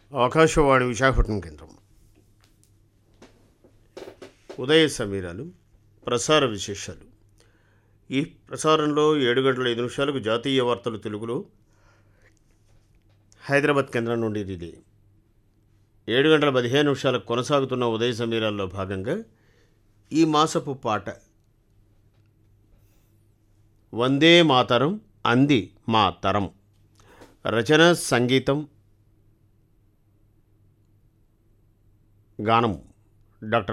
ఆకాశవాణి విశాఖపట్నం కేంద్రం ఉదయ సమీరాలు ప్రసార విశేషాలు ఈ ప్రసారంలో ఏడు గంటల ఐదు నిమిషాలకు జాతీయ వార్తలు తెలుగులో హైదరాబాద్ కేంద్రం నుండి రిలే ఏడు గంటల పదిహేను నిమిషాలకు కొనసాగుతున్న ఉదయ సమీరాల్లో భాగంగా ఈ మాసపు పాట వందే మాతరం అంది మా తరం రచన సంగీతం గానం డాక్టర్